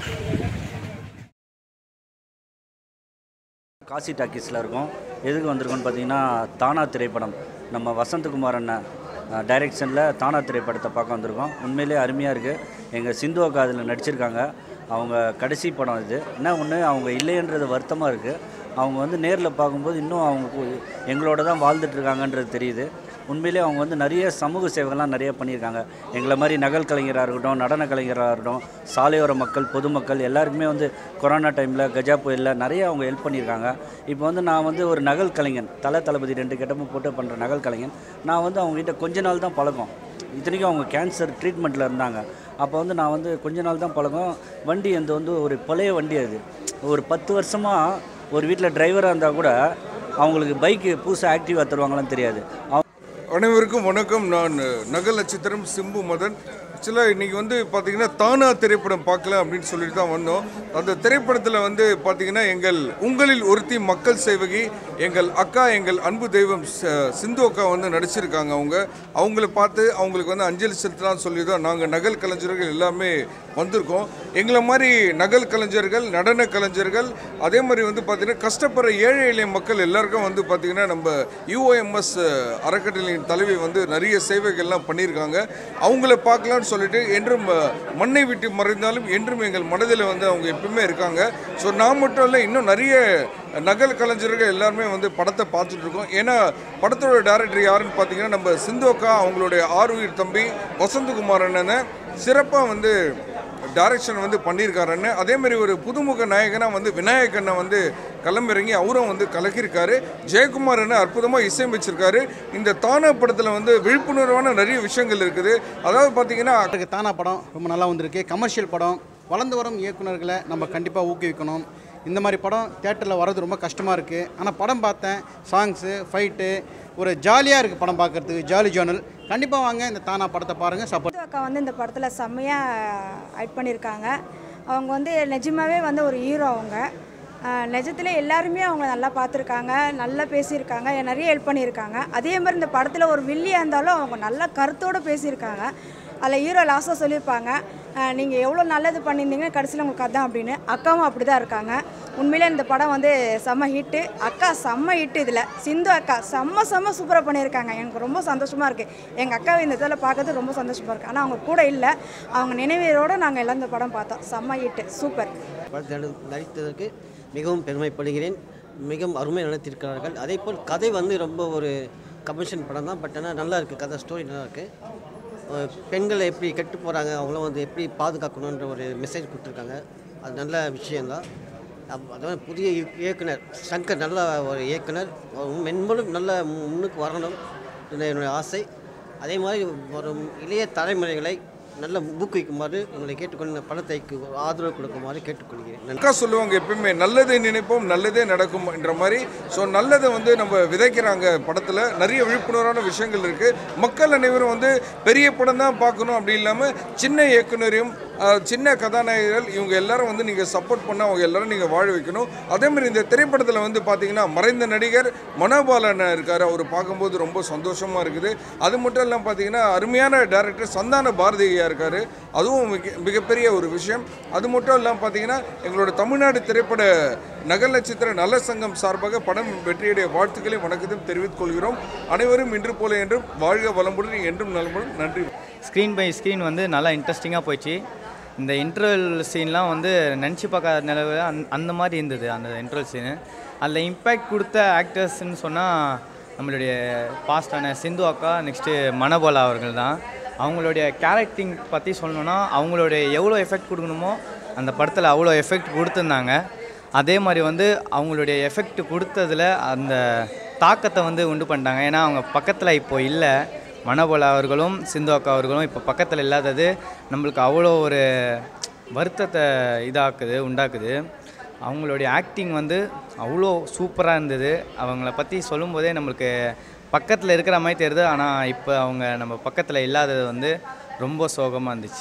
காசி டாக்கீஸில் இருக்கோம் எதுக்கு வந்திருக்கோம்னு பார்த்தீங்கன்னா தானா திரைப்படம் நம்ம வசந்தகுமார் அண்ணன் டைரெக்ஷனில் தானா திரைப்படத்தை பார்க்க வந்திருக்கோம் உண்மையிலேயே அருமையாக இருக்குது எங்கள் சிந்து அக்கா அதில் நடிச்சிருக்காங்க அவங்க கடைசி படம் இது என்ன ஒன்று அவங்க இல்லைன்றது வருத்தமாக இருக்குது அவங்க வந்து நேரில் பார்க்கும்போது இன்னும் அவங்க கு- எங்களோட தான் வாழ்ந்துட்டு இருக்காங்கன்றது தெரியுது உண்மையிலேயே அவங்க வந்து நிறைய சமூக சேவைகள்லாம் நிறைய பண்ணியிருக்காங்க எங்களை மாதிரி நகல் கலைஞராக இருக்கட்டும் நடன கலைஞராக இருக்கட்டும் சாலையோர மக்கள் பொதுமக்கள் எல்லாருக்குமே வந்து கொரோனா டைமில் கஜா புயலில் நிறைய அவங்க ஹெல்ப் பண்ணியிருக்காங்க இப்போ வந்து நான் வந்து ஒரு நகல் கலைஞன் தலை தளபதி ரெண்டு கெட்டமும் போட்டு பண்ணுற நகல் கலைஞன் நான் வந்து அவங்ககிட்ட கொஞ்ச நாள் தான் பழக்கம் இத்தனைக்கும் அவங்க கேன்சர் ட்ரீட்மெண்ட்டில் இருந்தாங்க அப்போ வந்து நான் வந்து கொஞ்ச நாள் தான் பழக்கம் வண்டி எந்த வந்து ஒரு பழைய வண்டி அது ஒரு பத்து வருஷமாக ஒரு வீட்டில் டிரைவராக இருந்தால் கூட அவங்களுக்கு பைக்கு புதுசாக ஆக்டிவாக தருவாங்களான்னு தெரியாது அவங்க அனைவருக்கும் வணக்கம் நான் நகல் நட்சத்திரம் சிம்பு மதன் ஆக்சுவலாக இன்றைக்கி வந்து பார்த்தீங்கன்னா தானா திரைப்படம் பார்க்கலாம் அப்படின்னு சொல்லிட்டு தான் வந்தோம் அந்த திரைப்படத்தில் வந்து பார்த்தீங்கன்னா எங்கள் உங்களில் ஒருத்தி மக்கள் சேவகி எங்கள் அக்கா எங்கள் அன்பு தெய்வம் ச- சிந்து அக்கா வந்து நடிச்சிருக்காங்க அவங்க அவங்கள பார்த்து அவங்களுக்கு வந்து அஞ்சலி செலுத்தலாம்னு சொல்லி தான் நாங்கள் நகல் கலைஞர்கள் எல்லாமே வந்திருக்கோம் எங்களை மாதிரி நகல் கலைஞர்கள் நடன கலைஞர்கள் அதே மாதிரி வந்து பார்த்திங்கன்னா கஷ்டப்படுற ஏழை எளிய மக்கள் எல்லாருக்கும் வந்து பார்த்திங்கன்னா நம்ம யூஓஎம்எஸ் அறக்கட்டளையின் தலைவி வந்து நிறைய சேவைகள்லாம் பண்ணியிருக்காங்க அவங்கள பார்க்கலாம்னு சொல்லிட்டு என்றும் அஹ், மண்ணை விட்டு மறைந்தாலும் என்றும் எங்கள் மனதில் வந்து அவங்க எப்பவுமே இருக்காங்க ஸோ நான் மட்டும் இல்லை இன்னும் நிறைய நகல் கலைஞர்கள் எல்லாருமே வந்து படத்தை பார்த்துட்டு இருக்கோம் ஏன்னா படத்தோட டேரக்டர் யாருன்னு பார்த்தீங்கன்னா நம்ம சிந்தோக்கா அவங்களுடைய ஆறுயிர் தம்பி வசந்தகுமார் அண்ணனை சிறப்பாக வந்து டைரக்ஷன் வந்து பண்ணியிருக்காருன்னு அதே மாதிரி ஒரு புதுமுக நாயகனாக வந்து விநாயகனை வந்து களமிறங்கி அவரும் வந்து கலக்கியிருக்காரு ஜெயக்குமார் அண்ணன் அற்புதமாக இசையமைச்சிருக்காரு இந்த தானா படத்தில் வந்து விழிப்புணர்வான நிறைய விஷயங்கள் இருக்குது அதாவது பார்த்தீங்கன்னா இருக்கு தானா படம் ரொம்ப நல்லா வந்திருக்கு கமர்ஷியல் படம் வளர்ந்து வரும் இயக்குனர்களை நம்ம கண்டிப்பாக ஊக்குவிக்கணும் இந்த மாதிரி படம் தேட்டரில் வர்றது ரொம்ப கஷ்டமாக இருக்குது ஆனால் படம் பார்த்தேன் சாங்ஸு ஃபைட்டு ஒரு ஜாலியாக இருக்குது படம் பார்க்குறதுக்கு ஜாலி ஜேர்னல் கண்டிப்பாக வாங்க இந்த தானா படத்தை பாருங்கள் சப்போர்ட் சித்து அக்கா வந்து இந்த படத்தில் செம்மையாக ஆக்ட் பண்ணியிருக்காங்க அவங்க வந்து நிஜமாவே வந்து ஒரு ஹீரோ அவங்க நிஜத்தில் எல்லாருமே அவங்க நல்லா பார்த்துருக்காங்க நல்லா பேசியிருக்காங்க நிறைய ஹெல்ப் பண்ணியிருக்காங்க அதே மாதிரி இந்த படத்தில் ஒரு வில்லியாக இருந்தாலும் அவங்க நல்ல கருத்தோடு பேசியிருக்காங்க அதில் ஹீரோ லாஸ்ட்டாக சொல்லியிருப்பாங்க நீங்கள் எவ்வளோ நல்லது பண்ணியிருந்தீங்கன்னா கடைசியில் உங்களுக்கு அதான் அப்படின்னு அக்காவும் அப்படி தான் இருக்காங்க உண்மையிலே இந்த படம் வந்து செம்ம ஹிட்டு அக்கா செம்ம ஹிட்டு இதில் சிந்து அக்கா செம்ம செம்ம சூப்பராக பண்ணியிருக்காங்க எனக்கு ரொம்ப சந்தோஷமாக இருக்குது எங்கள் அக்காவை இந்த இதில் பார்க்கறது ரொம்ப சந்தோஷமாக இருக்குது ஆனால் அவங்க கூட இல்லை அவங்க நினைவீரோடு நாங்கள் எல்லாம் இந்த படம் பார்த்தோம் செம்ம ஹிட்டு சூப்பர் படத்தில் நடி- நடித்ததற்கு மிகவும் பெருமைப்படுகிறேன் மிகவும் அருமை நடத்தியிருக்கிறார்கள் அதே போல் கதை வந்து ரொம்ப ஒரு கமர்ஷியல் படம் தான் பட் ஆனால் நல்லா இருக்குது கதை ஸ்டோரி நல்லா இருக்குது பெண்களை எப்படி கெட்டு போகிறாங்க அவங்களும் வந்து எப்படி பாதுகாக்கணுன்ற ஒரு மெசேஜ் கொடுத்துருக்காங்க அது நல்ல விஷயந்தான் அப்- அதாவது புதிய இய- இயக்குனர் சங்கர் நல்ல ஒரு இயக்குனர் அவர் மென்மேலும் நல்ல மு- முன்னுக்கு வரணும் இது என்னுடைய ஆசை அதே மாதிரி ஒரு இளைய தலைமுறைகளை நல்ல ஊக்குவிக்குமாறு உங்களை கேட்டுக்கொண்டு இந்த படத்தைக்கு ஆதரவு கொடுக்குமாறு கேட்டுக்கொள்கிறேன் நன்றி அக்கா சொல்லுவாங்க எப்பயுமே நல்லதை நினைப்போம் நல்லதே நடக்கும் என்ற மாதிரி ஸோ நல்லதை வந்து நம்ம விதைக்கிறாங்க படத்தில் நிறைய விழிப்புணர்வான விஷயங்கள் இருக்குது மக்கள் அனைவரும் வந்து பெரிய படம் தான் பார்க்கணும் அப்படி இல்லாமல் சின்ன இயக்குனரையும் அஹ், சின்ன கதாநாயகர்கள் இவங்க எல்லாரும் வந்து நீங்கள் சப்போர்ட் பண்ண அவங்க எல்லாரும் நீங்கள் வாழ வைக்கணும் அதே மாதிரி இந்த திரைப்படத்தில் வந்து பார்த்தீங்கன்னா மறைந்த நடிகர் மனோபாலன் இருக்கார் அவர் பார்க்கும்போது ரொம்ப சந்தோஷமாக இருக்குது அது மட்டும் இல்லாமல் பார்த்தீங்கன்னா அருமையான டேரக்டர் சந்தான பாரதியா இருக்கார் அதுவும் மிக மிகப்பெரிய ஒரு விஷயம் அது மட்டும் இல்லாமல் பார்த்தீங்கன்னா எங்களோட தமிழ்நாடு திரைப்பட நகல் நட்சத்திர நல்ல சங்கம் சார்பாக படம் வெற்றியுடைய வாழ்த்துக்களை வணக்கத்தையும் தெரிவித்துக் கொள்கிறோம் அனைவரும் இன்று போல என்றும் வாழ்க வளமுடன் என்றும் நலமுடன் நன்றி ஸ்க்ரீன் பை ஸ்க்ரீன் வந்து நல்லா இன்ட்ரெஸ்டிங்காக போயிடுச்சு இந்த இன்டர்வல் சீன்லாம் வந்து நினச்சி பார்க்காத நிலவில் அந் அந்த மாதிரி இருந்தது அந்த இன்டர்வல் சீனு அதில் இம்பேக்ட் கொடுத்த ஆக்டர்ஸ்ன்னு சொன்னால் நம்மளுடைய பாஸ்டான சிந்து அக்கா நெக்ஸ்ட்டு மனபோலா அவர்கள் தான் அவங்களுடைய கேரக்டிங் பற்றி சொல்லணுன்னா அவங்களுடைய எவ்வளோ எஃபெக்ட் கொடுக்கணுமோ அந்த படத்தில் அவ்வளோ எஃபெக்ட் கொடுத்துருந்தாங்க அதே மாதிரி வந்து அவங்களுடைய எஃபெக்ட் கொடுத்ததுல அந்த தாக்கத்தை வந்து உண்டு பண்ணிட்டாங்க ஏன்னா அவங்க பக்கத்தில் இப்போ இல்லை மனோபல அவர்களும் சிந்து அக்கா அவர்களும் இப்போ பக்கத்தில் இல்லாதது நம்மளுக்கு அவ்வளோ ஒரு வருத்தத்தை இதாக்குது உண்டாக்குது அவங்களுடைய ஆக்டிங் வந்து அவ்வளோ சூப்பராக இருந்தது அவங்கள பற்றி சொல்லும்போதே நம்மளுக்கு பக்கத்தில் இருக்கிற மாதிரி தெரியுது ஆனால் இப்போ அவங்க நம்ம பக்கத்தில் இல்லாதது வந்து ரொம்ப சோகமாக இருந்துச்சு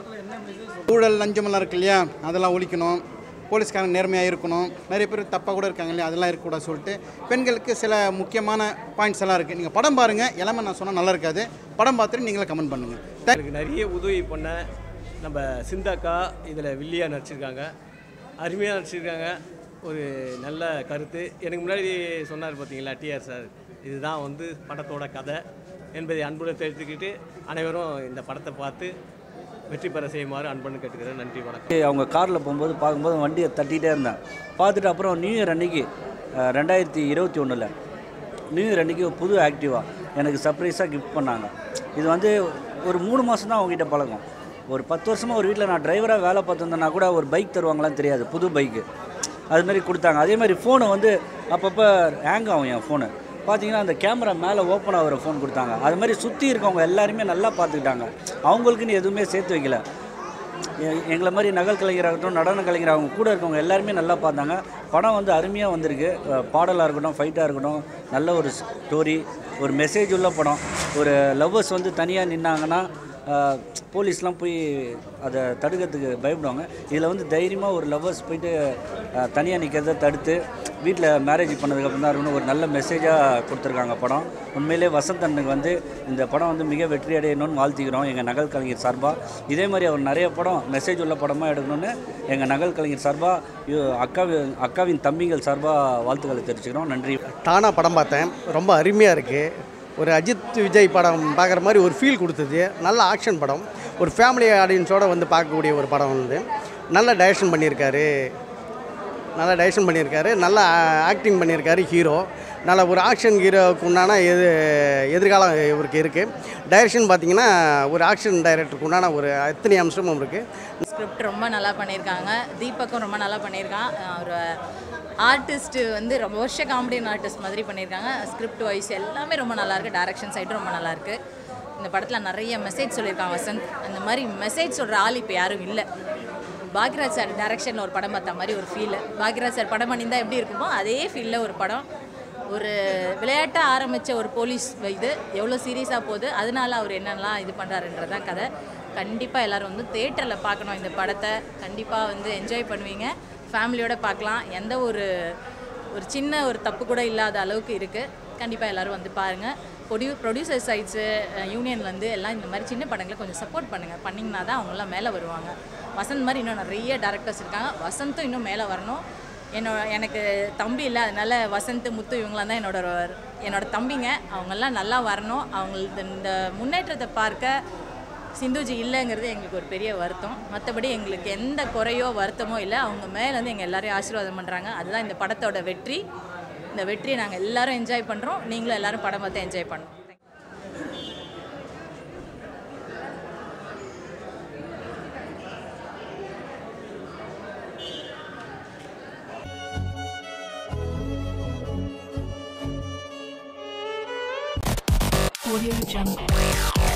ஊழல் லஞ்சமெல்லாம் இருக்கு இல்லையா அதெல்லாம் ஒழிக்கணும் போலீஸ்காரங்க நேர்மையாக இருக்கணும் நிறைய பேர் தப்பாக கூட இருக்காங்க இல்லையா அதெல்லாம் இருக்கக்கூடாது சொல்லிட்டு பெண்களுக்கு சில முக்கியமான பாயிண்ட்ஸ் எல்லாம் இருக்குது நீங்கள் படம் பாருங்கள் எல்லாமே நான் சொன்னால் நல்லா இருக்காது படம் பார்த்துட்டு நீங்களே கமெண்ட் பண்ணுங்கள் எனக்கு நிறைய உதவி பண்ண நம்ம சிந்தாக்கா இதில் வில்லியாக நடிச்சிருக்காங்க அருமையாக நடிச்சிருக்காங்க ஒரு நல்ல கருத்து எனக்கு முன்னாடி சொன்னார் பார்த்தீங்களா டிஆர் சார் இதுதான் வந்து படத்தோட கதை என்பதை அன்புடன் தெரிவித்துக்கிட்டு அனைவரும் இந்த படத்தை பார்த்து வெற்றி பெற செய்யுமாறு அன்புடன் கேட்டுக்கிறேன் நன்றி வணக்கம் அவங்க காரில் போகும்போது பார்க்கும்போது வண்டியை தட்டிகிட்டே இருந்தேன் பார்த்துட்டு அப்புறம் நியூ இயர் அன்னைக்கு அஹ், ரெண்டாயிரத்தி இருபத்தி ஒன்றில் நியூ இயர் அன்னைக்கு ஒரு புது ஆக்டிவா எனக்கு சர்ப்ரைஸாக கிஃப்ட் பண்ணாங்க இது வந்து ஒரு மூணு மாதம் தான் அவங்ககிட்ட பழக்கம் ஒரு பத்து வருஷமாக ஒரு வீட்டில் நான் டிரைவராக வேலை பார்த்துருந்தேன்னா கூட ஒரு பைக் தருவாங்களான்னு தெரியாது புது பைக்கு அது மாதிரி கொடுத்தாங்க அதே மாதிரி ஃபோனை வந்து அப்பப்போ ஹேங் ஆகும் என் ஃபோனு பார்த்தீங்கன்னா அந்த கேமரா மேலே ஓப்பன் ஆகிற ஃபோன் கொடுத்தாங்க அது மாதிரி சுற்றி இருக்கவங்க எல்லாருமே நல்லா பார்த்துக்கிட்டாங்க அவங்களுக்குன்னு எதுவுமே சேர்த்து வைக்கல எ- எங்களை மாதிரி நகல் கலைஞராகட்டும் நடன கலைஞர் அவங்க கூட இருக்கவங்க எல்லாருமே நல்லா பார்த்தாங்க படம் வந்து அருமையாக வந்திருக்கு அஹ் பாடலாக இருக்கட்டும் ஃபைட்டாக இருக்கட்டும் நல்ல ஒரு ஸ்டோரி ஒரு மெசேஜ் உள்ள படம் ஒரு லவ்வர்ஸ் வந்து தனியாக நின்னாங்கன்னா அஹ், போலீஸ்லாம் போய் அதை தடுக்கிறதுக்கு பயப்படுவாங்க இதில் வந்து தைரியமாக ஒரு லவ்வர்ஸ் போயிட்டு தனியாக நிற்கிறத தடுத்து வீட்டில் மேரேஜ் பண்ணதுக்கப்புறம் தான் இருக்கணும் ஒரு நல்ல மெசேஜாக கொடுத்துருக்காங்க படம் உண்மையிலே வசந்த் அண்ணனுக்கு வந்து இந்த படம் வந்து மிக வெற்றி அடையணும்னு வாழ்த்திக்கிறோம் எங்கள் நகல் கலைஞர் சார்பாக இதே மாதிரி அவர் நிறைய படம் மெசேஜ் உள்ள படமாக எடுக்கணும்னு எங்கள் நகல் கலைஞர் சார்பாக அக்காவின் அக்காவின் தம்பிகள் சார்பாக வாழ்த்துக்களை தெரிவிச்சுக்கிறோம் நன்றி தானா படம் பார்த்தேன் ரொம்ப அருமையாக இருக்குது ஒரு அஜித் விஜய் படம் பார்க்குற மாதிரி ஒரு ஃபீல் கொடுத்தது நல்ல ஆக்ஷன் படம் ஒரு ஃபேமிலி ஆடியன்ஸோட வந்து பார்க்கக்கூடிய ஒரு படம் வந்து நல்ல டைரக்ஷன் பண்ணியிருக்காரு நல்லா டைரக்ஷன் பண்ணியிருக்காரு நல்லா ஆக்டிங் பண்ணியிருக்காரு ஹீரோ நல்ல ஒரு ஆக்ஷன் ஹீரோவுக்கு உண்டான எது எதிர்காலம் இவருக்கு இருக்குது டைரக்ஷன் பார்த்தீங்கன்னா ஒரு ஆக்ஷன் டைரக்டருக்கு உண்டான ஒரு அத்தனை அம்சமும் இருக்குது ஸ்கிரிப்ட் ரொம்ப நல்லா பண்ணியிருக்காங்க தீபக்கும் ரொம்ப நல்லா பண்ணியிருக்கான் ஒரு ஆர்டிஸ்ட்டு வந்து ரொம்ப வருஷ காமெடியன் ஆர்டிஸ்ட் மாதிரி பண்ணியிருக்காங்க ஸ்கிரிப்ட் வைஸ் எல்லாமே ரொம்ப நல்லா இருக்கு டைரக்ஷன் சைடு ரொம்ப நல்லா இருக்கு இந்த படத்தில் நிறைய மெசேஜ் சொல்லியிருக்காங்க வசந்த் அந்த மாதிரி மெசேஜ் சொல்கிற ஆள் இப்போ யாரும் இல்லை பாக்யராஜ் சார் டைரக்ஷனில் ஒரு படம் பார்த்த மாதிரி ஒரு ஃபீல் பாக்யராஜ் சார் படம் பண்ணியிருந்தா எப்படி இருக்குமோ அதே ஃபீலில் ஒரு படம் ஒரு விளையாட்டாக ஆரம்பித்த ஒரு போலீஸ் இது எவ்வளோ சீரியஸாக போகுது அதனால அவர் என்னென்னலாம் இது பண்ணுறாருன்றதான் கதை கண்டிப்பாக எல்லோரும் வந்து தேட்டரில் பார்க்கணும் இந்த படத்தை கண்டிப்பாக வந்து என்ஜாய் பண்ணுவீங்க ஃபேமிலியோட பார்க்கலாம் எந்த ஒரு ஒரு சின்ன ஒரு தப்பு கூட இல்லாத அளவுக்கு இருக்குது கண்டிப்பாக எல்லோரும் வந்து பாருங்கள் ப்ரொடியூ ப்ரொடியூசர் சைட்ஸு யூனியன்லேருந்து எல்லாம் இந்த மாதிரி சின்ன படங்களை கொஞ்சம் சப்போர்ட் பண்ணுங்கள் பண்ணிங்கன்னா தான் அவங்களாம் மேலே வருவாங்க வசந்த் மாதிரி இன்னும் நிறைய டேரக்டர்ஸ் இருக்காங்க வசந்தும் இன்னும் மேலே வரணும் என்னோட எனக்கு தம்பி இல்லை அதனால வசந்த் முத்து இவங்களாம் தான் என்னோட ஒரு- என்னோட தம்பிங்க அவங்கெல்லாம் நல்லா வரணும் அவங்களுக்கு இந்த முன்னேற்றத்தை பார்க்க சிந்துஜி இல்லைங்கிறது எங்களுக்கு ஒரு பெரிய வருத்தம் மற்றபடி எங்களுக்கு எந்த குறையோ வருத்தமோ இல்லை அவங்க மேலேருந்து எங்கள் எல்லாரையும் ஆசீர்வாதம் பண்ணுறாங்க அதுதான் இந்த படத்தோட வெற்றி இந்த வெற்றியை நாங்கள் எல்லாரும் என்ஜாய் பண்ணுறோம் நீங்களும் எல்லாரும் படம் பார்த்து என்ஜாய் பண்ணணும் Audio Jungle.